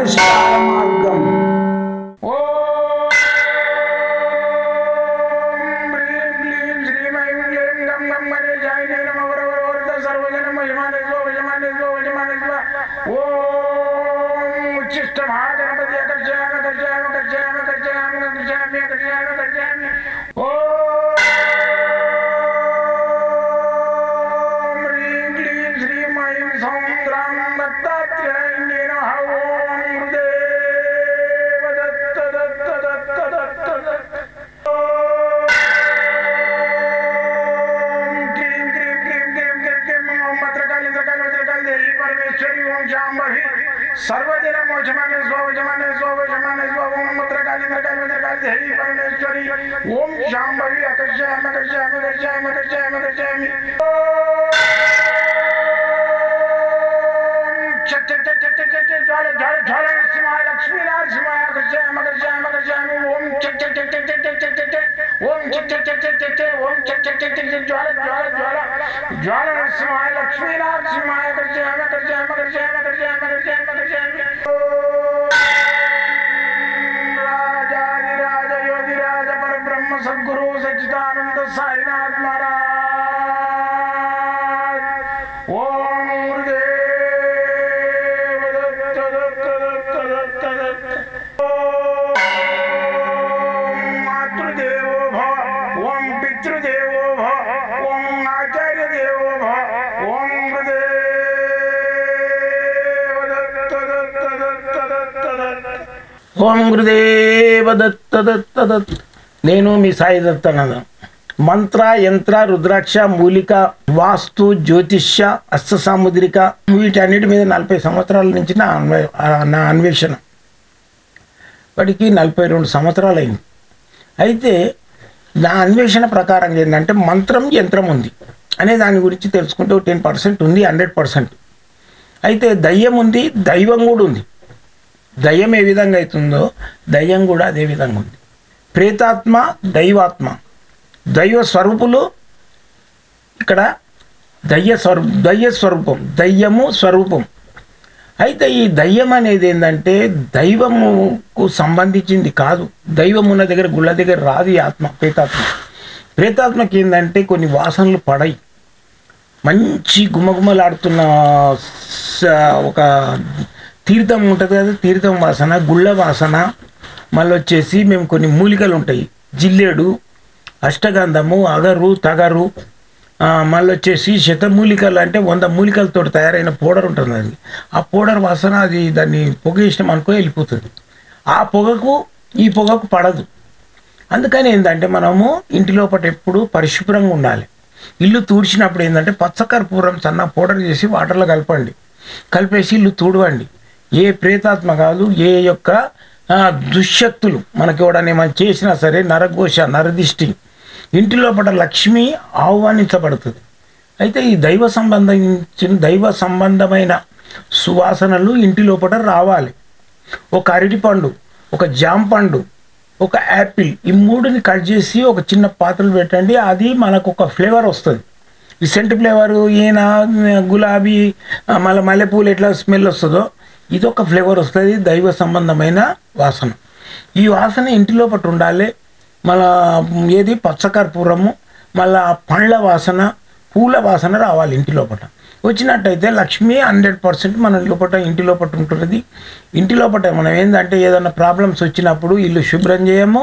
పరిష్కార మార్గం ఓం హ్రీం క్లీం శ్రీం ఐం క్లీం గం గం గణేశాయ జై నమః వర వర వరద సర్వజనం యజమానే స్వ యజమానే స్వ యజమానే స్వ ఓం ఉచ్చిష్ట మహాగణపతి అకర్షయామ కర్షయామ కర్షయామ కర్షయామ కర్షయామి కర్షయామ కర్షయామి ఓం హ్రీం క్లీం శ్రీం ఐం సౌం గ్రాం దత్తాత్రేయాయ నమః ఓం హృదేవ దత్త దత్త దత్త దత్త దత్త ఓం క్లీం క్లీం క్లీం క్లీం క్లీం క్లీం ఓం భద్రకాళి ఇంద్రకాళి వజ్రకాళి దేవి పరమేశ్వరి ఓం శాంభవి సర్వదిన మోచమానే స్వవచమానే స్వవచమానే స్వ ఓం భద్రకాళి ఇంద్రకాళి వజ్రకాళి దేవి పరమేశ్వరి ఓం శాంభవి అకర్షయామ కర్షయామ కర్షయామ కర్షయామ కర్షయామి చ చ చ చ చ చ చ జ్వాల జ్వాల జ్వాల నరసింహాయ లక్ష్మీ నరసింహాయ కర్షయామ కర్షయామ కర్షయామి ఓం చ చ చ చ చ చ చ చ చ ఓం చ చ చ చ చ చ ఓం చ చ చ చ చ జ్వాల జ్వాల జ్వాల జ్వాల నరసింహాయ లక్ష్మీ నరసింహాయ కర్షయామ కర్షయామ కర్షయామ కర్షయామ కర్షయామ కర్షయామి రాజాదిరాజ యోగిరాజ పరబ్రహ్మ సద్గురు సచ్చిదానంద సాయినాథ్ మహారాజ్ ఓం గురుదేవ దత్త దత్త దత్త దత్త దత్త ఓం మాతృదేవో భవ ఓం పితృదేవో భవ ఓం ఆచార్య దేవో భవ ఓం గురుదేవ దత్త దత్త దత్త దత్త దత్త ఓం గురుదేవ దత్త దత్త దత్త నేను మీ సాయి దత్తానంద మంత్ర యంత్ర రుద్రాక్ష మూలిక వాస్తు జ్యోతిష్య అస్త సాముద్రిక వీటన్నిటి మీద నలభై సంవత్సరాల నుంచి నా అన్వే నా అన్వేషణ వాడికి నలభై రెండు సంవత్సరాలు అయింది అయితే నా అన్వేషణ ప్రకారం ఏంటంటే మంత్రం యంత్రం ఉంది అనే దాని గురించి తెలుసుకుంటే టెన్ పర్సెంట్ ఉంది హండ్రెడ్ పర్సెంట్ అయితే దయ్యం ఉంది దైవం కూడా ఉంది దయ్యం ఏ విధంగా అవుతుందో దయ్యం కూడా అదే విధంగా ఉంది ప్రేతాత్మ దైవాత్మ దైవ స్వరూపులు ఇక్కడ దయ్య స్వరూ దయ్య స్వరూపం దయ్యము స్వరూపం అయితే ఈ దయ్యం అనేది ఏంటంటే దైవముకు సంబంధించింది కాదు దైవం ఉన్న దగ్గర గుళ్ళ దగ్గర రాదు ఈ ఆత్మ ప్రేతాత్మ ప్రేతాత్మకి ఏంటంటే కొన్ని వాసనలు పడయి మంచి గుమగుమలాడుతున్న స- ఒక తీర్థం ఉంటుంది కదా తీర్థం వాసన గుళ్ళ వాసన మళ్ళీ వచ్చేసి మేము కొన్ని మూలికలు ఉంటాయి జిల్లేడు అష్టగంధము అగరు తగరు ఆ, మళ్ళీ వచ్చేసి శతమూలికలు అంటే వంద మూలికలతో తయారైన పౌడర్ ఉంటుంది అది ఆ పౌడర్ వాసన అది దాన్ని పొగ ఇష్టం అనుకో వెళ్ళిపోతుంది ఆ పొగకు ఈ పొగకు పడదు అందుకని ఏంటంటే మనము ఇంటి లోపల ఎప్పుడు పరిశుభ్రంగా ఉండాలి ఇల్లు తూడ్చినప్పుడు ఏంటంటే పచ్చకర్పూరం సన్న పౌడర్ చేసి వాటర్లో కలపండి కలిపేసి ఇల్లు తూడవండి ఏ ప్రేతాత్మ కాదు ఏ యొక్క ఆ, దుశ్శక్తులు మనకి ఎవడని మనం చేసినా సరే నరఘోష నరదిష్టి ఇంటి లోపల లక్ష్మి ఆహ్వానించబడుతుంది అయితే ఈ దైవ సంబంధించిన దైవ సంబంధమైన సువాసనలు ఇంటి లోపల రావాలి ఒక అరటిపండు ఒక జామ పండు ఒక యాపిల్ ఈ మూడుని కట్ చేసి ఒక చిన్న పాత్రలు పెట్టండి అది మనకు ఒక ఫ్లేవర్ వస్తుంది ఈ సెంట్ ఫ్లేవర్ ఈయన గులాబీ ఆ, మళ్ళీ మల్లెపూలు ఎట్లా స్మెల్ వస్తుందో ఇది ఒక ఫ్లేవర్ వస్తుంది దైవ సంబంధమైన వాసన ఈ వాసన ఇంటి లోపల ఉండాలి మళ్ళా ఏది పచ్చకర్పూరము మళ్ళా పండ్ల వాసన పూల వాసన రావాలి ఇంటి లోపల వచ్చినట్టయితే లక్ష్మి హండ్రెడ్ పర్సెంట్ మన లోపల ఇంటి లోపల ఉంటున్నది ఇంటి లోపల మనం ఏంటంటే ఏదైనా ప్రాబ్లమ్స్ వచ్చినప్పుడు ఇల్లు శుభ్రం చేయము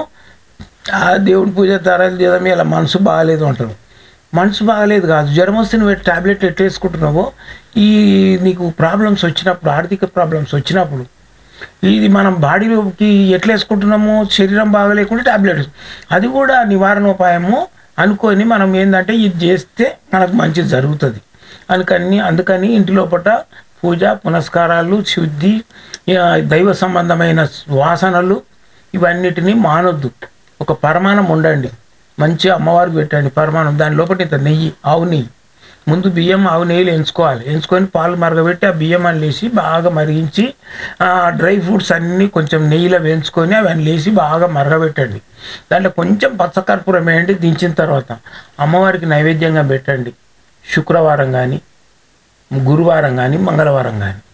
ఆ దేవుడి పూజ తరాలు చేయడం ఇలా మనసు బాగాలేదు అంటారు మనసు బాగాలేదు కాదు జ్వరం వస్తే నువ్వు టాబ్లెట్ ఎట్లా వేసుకుంటున్నావో ఈ నీకు ప్రాబ్లమ్స్ వచ్చినప్పుడు ఆర్థిక ప్రాబ్లమ్స్ వచ్చినప్పుడు ఇది మనం బాడీలోకి ఎట్లా వేసుకుంటున్నాము శరీరం బాగలేకుండా టాబ్లెట్ అది కూడా నివారణోపాయము అనుకొని మనం ఏంటంటే ఇది చేస్తే మనకు మంచిది జరుగుతుంది అందుకని అందుకని ఇంటి లోపల పూజ పునస్కారాలు శుద్ధి ఆ, దైవ సంబంధమైన వాసనలు ఇవన్నిటినీ మానొద్దు ఒక పరమాణం ఉండండి మంచి అమ్మవారికి పెట్టండి పరమాణం దాని లోపల ఇంత నెయ్యి ఆవు నెయ్యి ముందు బియ్యం ఆవు నెయ్యిలు ఎంచుకోవాలి ఎంచుకొని పాలు మరగబెట్టి ఆ బియ్యం అని లేసి బాగా మరిగించి ఆ డ్రై ఫ్రూట్స్ అన్నీ కొంచెం నెయ్యిలో వేయించుకొని అవన్నీ లేసి బాగా మరగబెట్టండి దాంట్లో కొంచెం పచ్చకర్పూరం వేయండి దించిన తర్వాత అమ్మవారికి నైవేద్యంగా పెట్టండి శుక్రవారం కానీ గురువారం కానీ మంగళవారం కానీ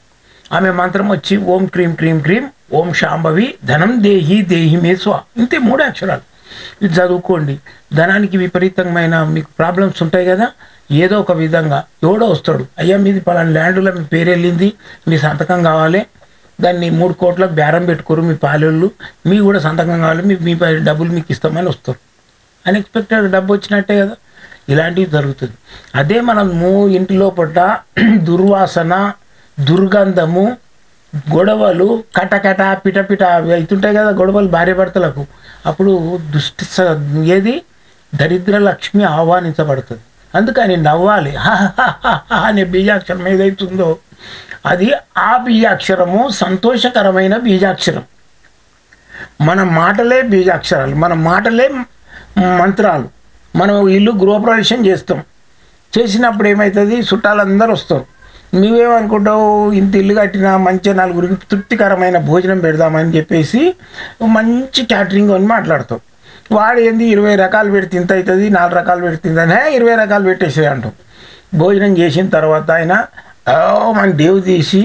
ఆమె మంత్రం వచ్చి ఓం క్రీం క్రీం క్రీం ఓం శాంభవి ధనం దేహి దేహి మే స్వ ఇంతే మూడు అక్షరాలు ఇది చదువుకోండి ధనానికి విపరీతమైన మీకు ప్రాబ్లమ్స్ ఉంటాయి కదా ఏదో ఒక విధంగా ఎవడో వస్తాడు అయ్యా మీది పలానా ల్యాండ్లో మీ పేరు వెళ్ళింది మీ సంతకం కావాలి దాన్ని మూడు కోట్లకు బేరం పెట్టుకోరు మీ పాలోళ్ళు మీ కూడా సంతకం కావాలి మీ మీ పై డబ్బులు మీకు ఇస్తామని వస్తారు అన్ఎక్స్పెక్టెడ్ డబ్బు వచ్చినట్టే కదా ఇలాంటివి జరుగుతుంది అదే మనము ఇంటి లోపల దుర్వాసన దుర్గంధము గొడవలు కటకట పిటపిట అవి అవుతుంటాయి కదా గొడవలు భార్య భర్తలకు అప్పుడు దుష్టి స- ఏది దరిద్ర లక్ష్మి ఆహ్వానించబడుతుంది అందుకని నవ్వాలి హాహాహాహా అనే బీజాక్షరం ఏదైతుందో అది ఆ బీజాక్షరము సంతోషకరమైన బీజాక్షరం మన మాటలే బీజాక్షరాలు మన మాటలే మంత్రాలు మనం ఇల్లు గృహప్రవేశం చేస్తాం చేసినప్పుడు ఏమవుతుంది చుట్టాలందరూ వస్తారు నువ్వేమనుకుంటావు ఇంత ఇల్లు కట్టినా మంచి నలుగురికి తృప్తికరమైన భోజనం పెడదామని చెప్పేసి మంచి క్యాటరింగ్ అని మాట్లాడతావు వాడు ఏంది ఇరవై రకాలు పెడితే ఇంత అవుతుంది నాలుగు రకాలు పెడితే ఇంత అని, "హే, ఇరవై రకాలు పెట్టేసే అంటాం భోజనం చేసిన తర్వాత ఆయన "ఓ, మన దేవు తీసి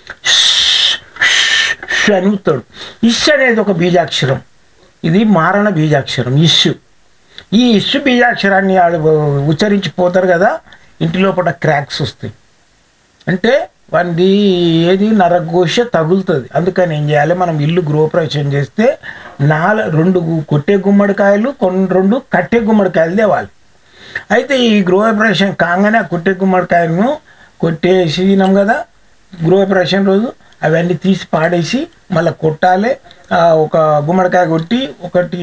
ఇష్ అని ఊతాడు ఇష్ అనేది ఒక బీజాక్షరం ఇది మారణ బీజాక్షరం ఇష్యు ఈ ఇష్యు బీజాక్షరాన్ని ఆడు ఉచ్చరించి పోతారు కదా ఇంటి లోపల క్రాక్స్ వస్తాయి అంటే వాడి ఏది నరఘోష తగులుతుంది అందుకని ఏం చేయాలి మనం ఇల్లు గృహప్రవేశం చేస్తే నాల రెండు గు- కొట్టే గుమ్మడికాయలు కొన్ని రెండు కట్టే గుమ్మడికాయలు తేవాలి అయితే ఈ గృహప్రవేశం కాగానే ఆ కొట్టే గుమ్మడికాయలను కొట్టేసినాం కదా గృహప్రవేశం రోజు అవన్నీ తీసి పాడేసి మళ్ళీ కొట్టాలి ఆ, ఒక గుమ్మడికాయ కొట్టి ఒకటి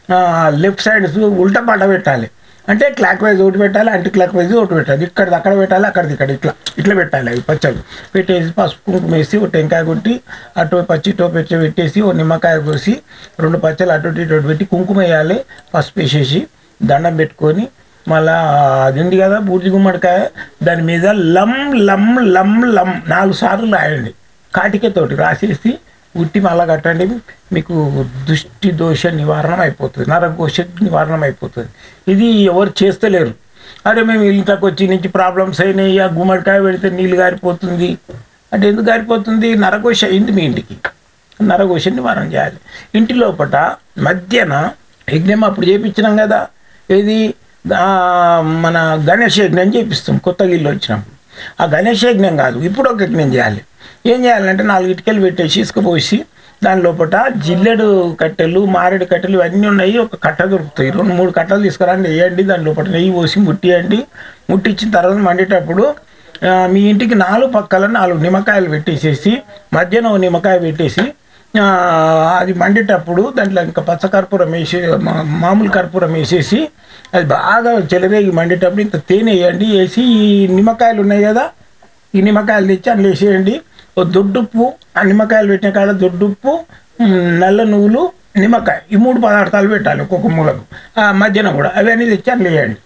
లెఫ్ట్ సైడ్ ఉల్టా పడ్డ పెట్టాలి అంటే క్లాక్ వైజ్ ఒకటి పెట్టాలి అంటీ క్లాక్ వైజ్ ఒకటి పెట్టాలి ఇక్కడిది అక్కడ పెట్టాలి అక్కడిది ఇక్కడ ఇట్లా ఇట్లా పెట్టాలి అవి పచ్చళ్ళు పెట్టేసి పసుపు కుంకుమ వేసి ఒక టెంకాయ కొట్టి అటు పచ్చి టో పెట్టి పెట్టేసి ఓ నిమ్మకాయ కోసి రెండు పచ్చలు అటు ఇటు ఇటు పెట్టి కుంకుమ వేయాలి పసుపు వేసేసి దండం పెట్టుకొని మళ్ళా అది ఉంది కదా బూర్జి గుమ్మడికాయ దాని మీద లమ్ లమ్ లమ్ లమ్ నాలుగు సార్లు రాయండి కాటికతోటి రాసేసి ఉట్టి మళ్ళా కట్టండి మీకు దృష్టి దోష నివారణ అయిపోతుంది నరఘోష నివారణ అయిపోతుంది ఇది ఎవరు చేస్తలేరు అరే మేము ఇంట్లోకి వచ్చి నుంచి ప్రాబ్లమ్స్ అయినాయి ఆ గుమ్మడికాయ పెడితే నీళ్ళు గారిపోతుంది అంటే ఎందుకు గారిపోతుంది నరఘోష అయింది మీ ఇంటికి నరఘోష నివారణ చేయాలి ఇంటి లోపల మధ్యన యజ్ఞం అప్పుడు చేపించినాం కదా ఏది ఆ, మన గణేష్ యజ్ఞం చేపిస్తాం కొత్తగా ఇల్లు వచ్చినప్పుడు ఆ గణేష్ యజ్ఞం కాదు ఇప్పుడు ఒక యజ్ఞం చేయాలి ఏం చేయాలంటే నాలుగు ఇటుకలు పెట్టేసి ఇసుకపోసి దాని లోపల జిల్లెడు కట్టెలు మారేడు కట్టెలు ఇవన్నీ ఉన్నాయి ఒక కట్ట దొరుకుతాయి రెండు మూడు కట్టలు తీసుకురండి వేయండి దాని లోపల నెయ్యి పోసి ముట్టియండి ముట్టించిన తర్వాత మండేటప్పుడు ఆ, మీ ఇంటికి నాలుగు పక్కల నాలుగు నిమ్మకాయలు పెట్టేసేసి మధ్యన ఒక నిమ్మకాయ పెట్టేసి ఆ, అది మండేటప్పుడు దాంట్లో ఇంకా పచ్చ కర్పూరం వేసి మా- మామూలు కర్పూరం వేసేసి అది బాగా చెలరేగి మండేటప్పుడు ఇంత తేనె వేయండి వేసి ఈ నిమ్మకాయలు ఉన్నాయి కదా ఈ నిమ్మకాయలు తెచ్చి అందులో వేసేయండి ఓ దొడ్డుప్పు ఆ నిమ్మకాయలు పెట్టిన కాడ దొడ్డుప్పు ఉమ్, నల్ల నువ్వులు నిమ్మకాయ ఈ మూడు పదార్థాలు పెట్టాలి ఒక్కొక్క మూలకు ఆ మధ్యన కూడా అవన్నీ తెచ్చి అందులో వేయండి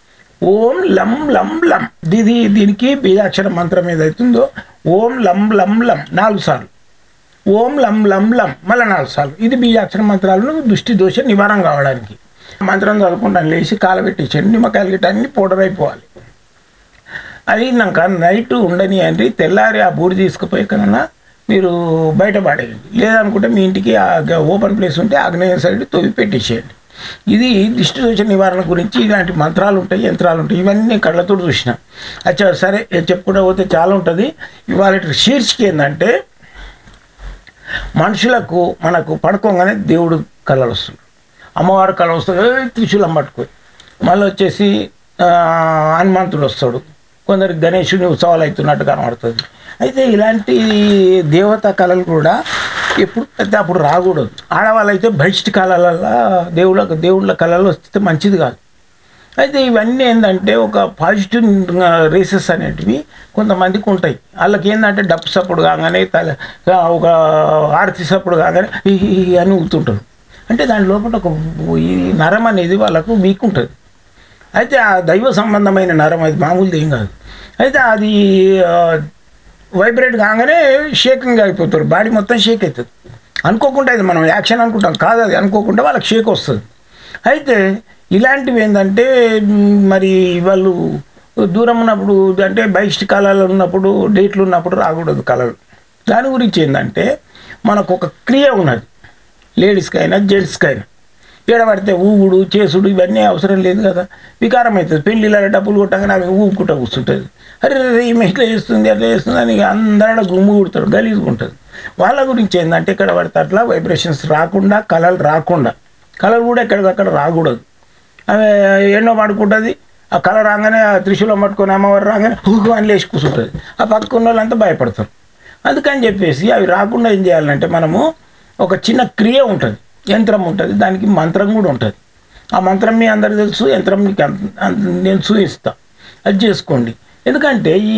ఓం లం లం లం ఇది దీనికి బీజాక్షర మంత్రం ఏదైతుందో ఓం లం లం లం నాలుగు సార్లు ఓం లం లం లం మళ్ళీ నాలుగు సార్లు ఇది బీజాక్షర మంత్రాలను దృష్టి దోష నివారణ కావడానికి మంత్రం చదువుకుంటాను లేచి కాలబెట్టేసండి నిమ్మకాయలు గిట్ట అన్ని పౌడర్ అయిపోవాలి అది నాక నైట్ ఉండని అండి తెల్లారి ఆ బూడి తీసుకుపోయి కన్నా మీరు బయట పడేయండి లేదనుకుంటే మీ ఇంటికి ఆ గ- ఓపెన్ ప్లేస్ ఉంటే ఆగ్నేయ సైడ్ తొవి పెట్టేసేయండి ఇది దిష్టి దోష నివారణ గురించి ఇలాంటి మంత్రాలు ఉంటాయి యంత్రాలు ఉంటాయి ఇవన్నీ నేను కళ్ళతో చూసిన అచ్చా సరే ఇది చెప్పుకుంటూ పోతే చాలా ఉంటుంది ఇవాళ శీర్షిక ఏంటంటే మనుషులకు మనకు పడుకోగానే దేవుడు కళలు వస్తుంది అమ్మవారు కళ వస్తుంది "ఏయ్, త్రిశూలం పట్టుకో మళ్ళీ వచ్చేసి ఆ, హనుమంతుడు వస్తాడు కొందరికి గణేశుని ఉత్సవాలు అవుతున్నట్టు కనబడుతుంది అయితే ఇలాంటి దేవతా కళలు కూడా ఎప్పుడు పెద్ద అప్పుడు రాకూడదు ఆడవాళ్ళు అయితే బహిష్ట కళలలో దేవుళ్ళ దేవుళ్ళ కళలు వస్తే మంచిది కాదు అయితే ఇవన్నీ ఏంటంటే ఒక పాజిటివ్ రేసెస్ అనేటివి కొంతమందికి ఉంటాయి వాళ్ళకి ఏంటంటే డప్పు సప్పుడు కాగానే తల ఒక ఆరతి సప్పుడు కాగానే ఈ ఈ ఈ అని ఊతుంటారు అంటే దాని లోపల ఒక ఈ నరం అనేది వాళ్ళకు వీక్ ఉంటుంది అయితే ఆ దైవ సంబంధమైన నరం అది మామూలుది ఏం కాదు అయితే అది వైబ్రేట్ కాగానే షేకింగ్ అయిపోతారు బాడీ మొత్తం షేక్ అవుతుంది అనుకోకుండా అది మనం యాక్షన్ అనుకుంటాం కాదు అది అనుకోకుండా వాళ్ళకి షేక్ వస్తుంది అయితే ఇలాంటివి ఏంటంటే మ్, మరి వాళ్ళు దూరం ఉన్నప్పుడు అంటే బహిష్ట కాలాలు ఉన్నప్పుడు డేట్లు ఉన్నప్పుడు రాకూడదు కళలు దాని గురించి ఏంటంటే మనకు ఒక క్రియ ఉన్నది లేడీస్కైనా జెంట్స్కైనా పడితే ఊగుడు చేసుడు ఇవన్నీ అవసరం లేదు కదా వికారం అవుతుంది పెళ్ళిళ్ళ డబ్బులు కొట్టగానే ఆమె ఊపుకుంటా కూర్చుంటుంది అరే రే, ఈమె ఇట్లా చేస్తుంది అట్లా చేస్తుంది అని ఇక అందరూ గుమ్ము కుడతాడు గలీజ్గా ఉంటుంది వాళ్ళ గురించి ఏంటంటే ఇక్కడ పడితే అట్లా వైబ్రేషన్స్ రాకుండా కళలు రాకుండా కళలు కూడా ఎక్కడికక్కడ రాకూడదు ఆమె ఎన్నో పడుకుంటుంది ఆ కళ రాగానే ఆ త్రిశూలం పట్టుకొని అమ్మవారు రాగానే హూకు అని లేచి కూర్చుంటుంది ఆ పక్కన వాళ్ళంతా భయపడతారు అందుకని చెప్పేసి అవి రాకుండా ఏం చేయాలంటే మనము ఒక చిన్న క్రియ ఉంటుంది యంత్రం ఉంటుంది దానికి మంత్రం కూడా ఉంటుంది ఆ మంత్రం మీ అందరికి తెలుసు యంత్రం మీకు అంత- అంత- నేను చూపిస్తా అది చేసుకోండి ఎందుకంటే ఈ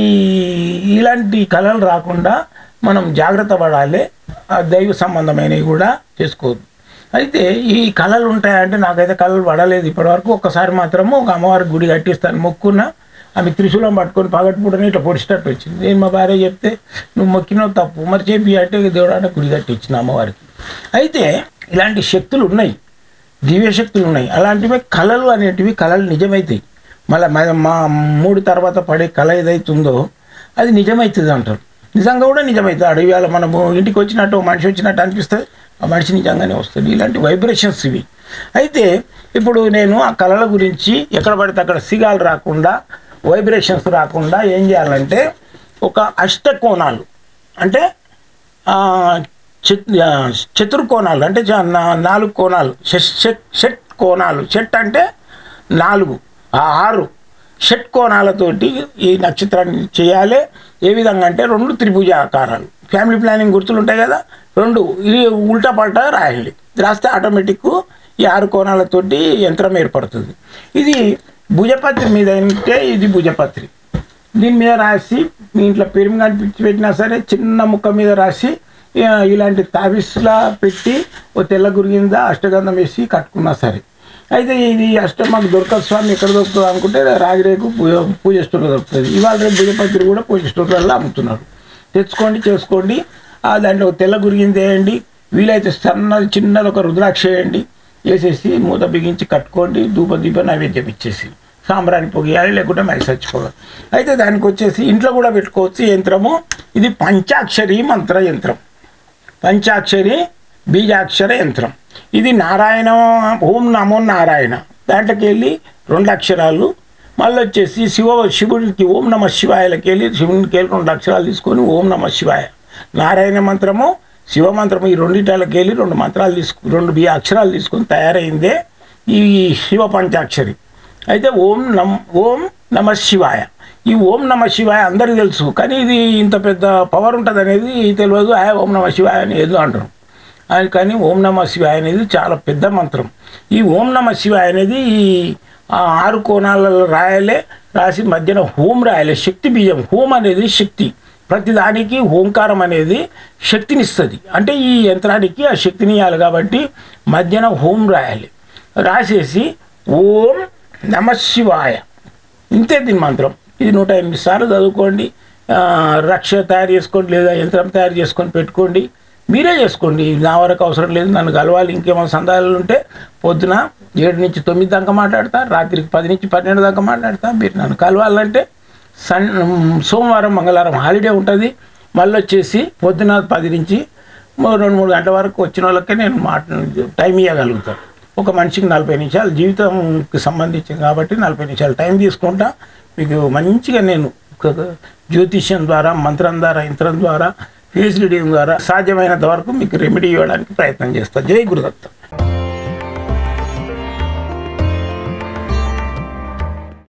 ఇలాంటి కళలు రాకుండా మనం జాగ్రత్త పడాలి ఆ దైవ సంబంధమైనవి కూడా చేసుకోవద్దు అయితే ఈ కళలు ఉంటాయంటే నాకైతే కళలు పడలేదు ఇప్పటివరకు ఒక్కసారి మాత్రము ఒక అమ్మవారి గుడి కట్టిస్తాను మొక్కున్నా ఆమె త్రిశూలం పట్టుకొని పగటిపూటని ఇట్లా పొడిచినట్టు వచ్చింది నేను మా భార్య చెప్తే నువ్వు మొక్కినావు తప్పు మరి చెప్పి అంటే దేవుడు అంటే గుడి కట్టించిన అమ్మవారికి అయితే ఇలాంటి శక్తులు ఉన్నాయి దివ్య శక్తులు ఉన్నాయి అలాంటివి కళలు అనేటివి కళలు నిజమవుతాయి మళ్ళీ మా- మా మూడు తర్వాత పడే కళ ఏదైతుందో అది నిజమవుతుంది అంటారు నిజంగా కూడా నిజమవుతుంది అడవియాల మనము ఇంటికి వచ్చినట్టు ఓ మనిషి వచ్చినట్టు అనిపిస్తుంది ఆ మనిషి నిజంగానే వస్తుంది ఇలాంటి వైబ్రేషన్స్ ఇవి అయితే ఇప్పుడు నేను ఆ కళల గురించి ఎక్కడ పడితే అక్కడ సిగాలు రాకుండా వైబ్రేషన్స్ రాకుండా ఏం చేయాలంటే ఒక అష్టకోణాలు అంటే ఆ, చత్ ఆ, చతుర్కోణాలు అంటే చ- నా- నాలుగు కోణాలు షట్ షట్ షట్ కోణాలు షట్ అంటే నాలుగు ఆ ఆరు షట్ కోణాలతోటి ఈ నక్షత్రాన్ని చేయాలి ఏ విధంగా అంటే రెండు త్రిభుజ ఆకారాలు ఫ్యామిలీ ప్లానింగ్ గుర్తులు ఉంటాయి కదా రెండు ఇది ఉల్టా పల్టా రాయాలి రాస్తే ఆటోమేటిక్ ఈ ఆరు కోణాలతోటి యంత్రం ఏర్పడుతుంది ఇది భుజపత్రి మీద అంటే ఇది భుజపత్రి దీని మీద రాసి మీ ఇంట్లో పెరుగు కనిపించి పెట్టినా సరే చిన్న ముక్క మీద రాసి ఆ, ఇలాంటి తావిస్లా పెట్టి ఓ తెల్ల గురిగింద అష్టగంధం వేసి కట్టుకున్నా సరే అయితే ఇది అష్టం మాకు దొరకదు స్వామి ఎక్కడ దొరుకుతుంది అనుకుంటే రాగిరేకు పూజ పూజ స్టోర్లో దొరుకుతుంది ఇవాళ రేపు భుజపత్రి కూడా పూజ స్టోర్లలో అమ్ముతున్నారు తెచ్చుకోండి చేసుకోండి ఆ దాంట్లో ఒక తెల్ల గురిగింద వేయండి వీలైతే సన్నది చిన్నది ఒక రుద్రాక్ష వేయండి వేసేసి మూత బిగించి కట్టుకోండి ధూప దీప నైవేద్యం ఇచ్చేసి సాంబ్రాణి పొగియాలి లేకుంటే మరి చచ్చిపోవాలి అయితే దానికి వచ్చేసి ఇంట్లో కూడా పెట్టుకోవచ్చు ఈ యంత్రము ఇది పంచాక్షరి మంత్ర యంత్రం పంచాక్షరి బీజాక్షర యంత్రం ఇది నారాయణ ఓం నమో నారాయణ దాంట్లోకి వెళ్ళి రెండు అక్షరాలు మళ్ళీ వచ్చేసి శివ శివుడికి ఓం నమ శివాయలకి వెళ్ళి శివునికి వెళ్ళి రెండు అక్షరాలు తీసుకొని ఓం నమ శివాయ నారాయణ మంత్రము శివ మంత్రము ఈ రెండిటాలకి వెళ్ళి రెండు మంత్రాలు తీసుకు రెండు బి అక్షరాలు తీసుకొని తయారైందే ఈ శివ పంచాక్షరి అయితే ఓం నమ్ ఓం నమ శివాయ ఈ ఓం నమ శివాయ అందరికీ తెలుసు కానీ ఇది ఇంత పెద్ద పవర్ ఉంటుంది అనేది తెలియదు ఆ ఓం నమ శివాయ అని ఏదో అంటారు అది కానీ ఓం నమ శివాయ అనేది చాలా పెద్ద మంత్రం ఈ ఓం నమ శివాయ అనేది ఈ ఆ ఆరు కోణాలలో రాయాలే రాసి మధ్యన హోం రాయాలి శక్తి బీజం హోం అనేది శక్తి ప్రతిదానికి ఓంకారం అనేది శక్తినిస్తుంది అంటే ఈ యంత్రానికి ఆ శక్తిని ఇవ్వాలి కాబట్టి మధ్యన హోం రాయాలి రాసేసి ఓం నమ శివాయ ఇంతే దీని మంత్రం ఇది నూట ఎనిమిది సార్లు చదువుకోండి ఆ, రక్ష తయారు చేసుకోండి లేదా యంత్రం తయారు చేసుకొని పెట్టుకోండి మీరే చేసుకోండి నా వరకు అవసరం లేదు నన్ను కలవాలి ఇంకేమైనా సందేహాలు ఉంటే పొద్దున ఏడు నుంచి తొమ్మిది దాకా మాట్లాడతా రాత్రికి పది నుంచి పన్నెండు దాకా మాట్లాడతా మీరు నన్ను కలవాలంటే సన్ సోమవారం మంగళవారం హాలిడే ఉంటుంది మళ్ళీ వచ్చేసి పొద్దున పది నుంచి మూ- రెండు మూడు గంటల వరకు వచ్చిన వాళ్ళకే నేను మాట టైం ఇవ్వగలుగుతాను ఒక మనిషికి నలభై నిమిషాలు జీవితంకి సంబంధించింది కాబట్టి నలభై నిమిషాలు టైం తీసుకుంటా మీకు మంచిగా నేను ఒక జ్యోతిష్యం ద్వారా మంత్రం ద్వారా యంత్రం ద్వారా ఫేస్ రీడింగ్ ద్వారా సాధ్యమైనంత వరకు మీకు రెమెడీ ఇవ్వడానికి ప్రయత్నం చేస్తాను జై గురుదత్త